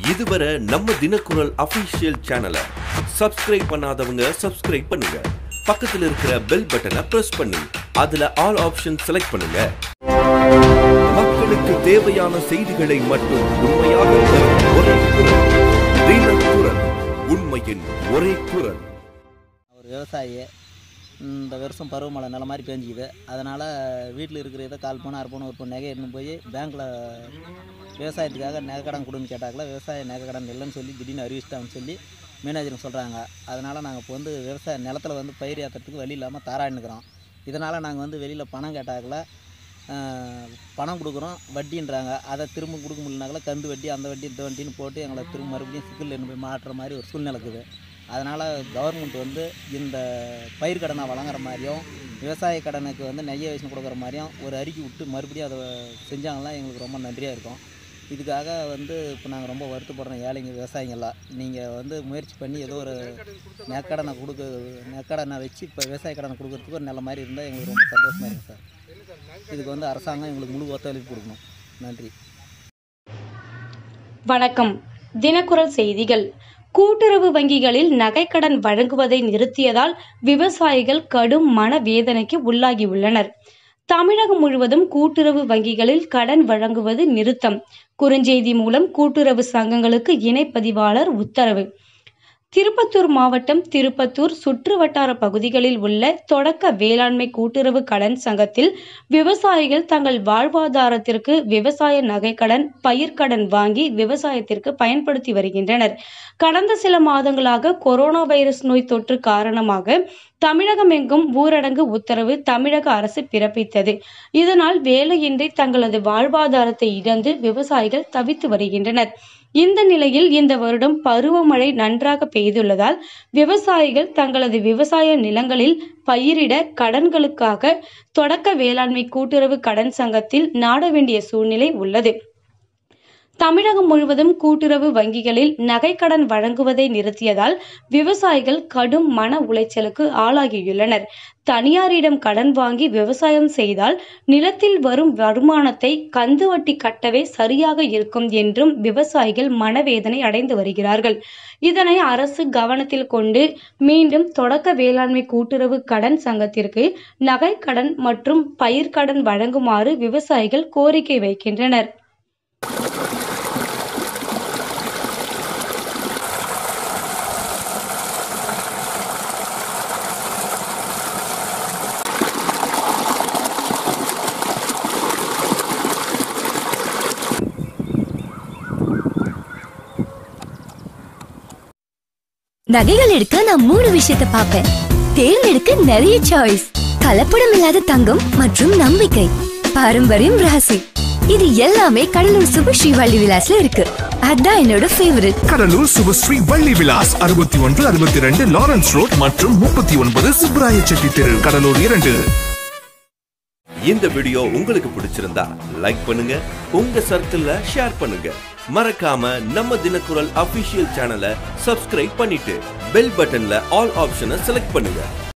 இதுவரை நம்ம தினக்குரல் அபிஷியல் சேனலை சப்ஸ்கிரைப் பண்ணாதவங்க சப்ஸ்கிரைப் பண்ணுங்க பக்கத்துல இருக்கிற பெல் பட்டனை பிரஸ் பண்ணி அதுல ஆல் ஆப்ஷன் செலக்ட் பண்ணுங்க மக்களுக்கு தேவையான செய்திகளை மட்டும் உண்மையாக தரும் ஒரே குரல் தினக்குரல் உண்மையின் ஒரே குரல் ஒரு விவசாயி இந்த வருஷம் பருவமழை நல்ல மாதிரி பேஞ்சிக்குது அதனால் வீட்டில் இருக்கிற இதை கால் பணம் அரை பணம் ஒரு பணம் நகை எடுத்துன்னு போய் பேங்க்கில் விவசாயத்துக்காக நகை கடன் கொடுன்னு கேட்டாக்கல விவசாய நகை கடன் இல்லைன்னு சொல்லி திடீர்னு அறிவிச்சிட்டாங்கன்னு சொல்லி மேனேஜர் சொல்கிறாங்க அதனால் நாங்கள் இப்போ வந்து விவசாய நிலத்தில் வந்து பயிர் ஏற்றுறதுக்கு வழி இல்லாமல் தாராடினுக்கிறோம் இதனால் நாங்கள் வந்து வெளியில் பணம் கேட்டாக்கல ஆஹ், பணம் கொடுக்குறோம் வட்டின்றாங்க அதை திரும்ப கொடுக்க முடியலனாக்கல கந்து வட்டி அந்த வட்டி இந்த வட்டின்னு போட்டு எங்களை திரும்ப மறுபடியும் சிக்கலில் என்ன போய் மாட்டுற மாதிரி ஒரு சூழ்நிலை இருக்குது அதனால் கவர்மெண்ட் வந்து இந்த பயிர் கடனை வழங்குற மாதிரியும் விவசாய கடனுக்கு வந்து நெய்ய வச்சு கொடுக்குற மாதிரியும் ஒரு அறிக்கை விட்டு மறுபடியும் அதை செஞ்சாங்கன்னா எங்களுக்கு ரொம்ப நன்றியாக இருக்கும் இதுக்காக வந்து இப்போ நாங்கள் ரொம்ப வருத்தப்படுறோம் ஏழைங்க விவசாயிங்கெல்லாம் நீங்கள் வந்து முயற்சி பண்ணி ஏதோ ஒரு நெற்கடனை கொடுக்க நெற்கடனை வச்சு இப்போ விவசாய கடனை கொடுக்கறதுக்கு ஒரு நல்ல மாதிரி இருந்தால் எங்களுக்கு ரொம்ப சந்தோஷமாக இருக்கும் சார் இதுக்கு வந்து அரசாங்கம் எங்களுக்கு முழு ஒத்துழைப்பு கொடுக்கணும் நன்றி வணக்கம் தினக்குரல் செய்திகள் கூட்டுறவு வங்கிகளில் நகைக்கடன் வழங்குவதை நிறுத்தியதால் விவசாயிகள் கடும் மனவேதனைக்கு உள்ளாகியுள்ளனர் தமிழகம் முழுவதும் கூட்டுறவு வங்கிகளில் கடன் வழங்குவது நிறுத்தம் குறுஞ்செய்தி மூலம் கூட்டுறவு சங்கங்களுக்கு இணைப்பதிவாளர் உத்தரவு திருப்பத்தூர் மாவட்டம் திருப்பத்தூர் சுற்றுவட்டார பகுதிகளில் உள்ள தொடக்க வேளாண்மை கூட்டுறவு கடன் சங்கத்தில் விவசாயிகள் தங்கள் வாழ்வாதாரத்திற்கு விவசாய நகைக்கடன் பயிர்க்கடன் வாங்கி விவசாயத்திற்கு பயன்படுத்தி வருகின்றனர் கடந்த சில மாதங்களாக கொரோனா வைரஸ் நோய் தொற்று காரணமாக தமிழகம் எங்கும் ஊரடங்கு உத்தரவு தமிழக அரசு பிறப்பித்தது இதனால் வேலையின்றி தங்களது வாழ்வாதாரத்தை இழந்து விவசாயிகள் தவித்து வருகின்றனர் இந்த நிலையில் இந்த வருடம் பருவமழை நன்றாக பெய்துள்ளதால் விவசாயிகள் தங்களது விவசாய நிலங்களில் பயிரிட கடன்களுக்காக தொடக்க வேளாண்மை கூட்டுறவு கடன் சங்கத்தில் நாட வேண்டிய சூழ்நிலை உள்ளது தமிழகம் முழுவதும் கூட்டுறவு வங்கிகளில் நகைக்கடன் வழங்குவதை நிறுத்தியதால் விவசாயிகள் கடும் மன உளைச்சலுக்கு ஆளாகியுள்ளனர் தனியாரிடம் கடன் வாங்கி விவசாயம் செய்தால் நிலத்தில் வரும் வருமானத்தை கந்து வட்டி கட்டவே சரியாக இருக்கும் என்றும் விவசாயிகள் மனவேதனை அடைந்து வருகிறார்கள் இதனை அரசு கவனத்தில் கொண்டு மீண்டும் தொடக்க வேளாண்மை கூட்டுறவு கடன் சங்கத்திற்கு நகைக்கடன் மற்றும் பயிர்க்கடன் வழங்குமாறு விவசாயிகள் கோரிக்கை வைக்கின்றனர் நகைகள் எடுக்க நான் மூணு விஷயத்தை பார்ப்பேன் தேர்ந்தெடுக்க நிறைய சாய்ஸ் கலப்படம் இல்லாத தங்கம் மற்றும் நம்பிக்கை பாரம்பரியம் ராசி இது எல்லாமே கடலூர் சுபஸ்ரீ வள்ளி விலாஸ்ல இருக்கு அதான் என்னோட ஃபேவரட் கடலூர் சுபஸ்ரீ வள்ளி விலாஸ் அறுபத்தி ஒன்று அறுபத்தி ரெண்டு லாரன்ஸ் ரோட் மற்றும் முப்பத்தி ஒன்பது சுப்ராய செட்டி தெரு கடலூர் இரண்டு இந்த வீடியோ உங்களுக்கு பிடிச்சிருந்தா லைக் பண்ணுங்க உங்க சர்க்கிள்ல ஷேர் பண்ணுங்க மறக்காம நம்ம தினக்குரல் அபிஷியல் சேனலை சப்ஸ்கிரைப் பண்ணிட்டு பெல் பட்டன்ல ஆல் ஆப்ஷனை செலக்ட் பண்ணுங்க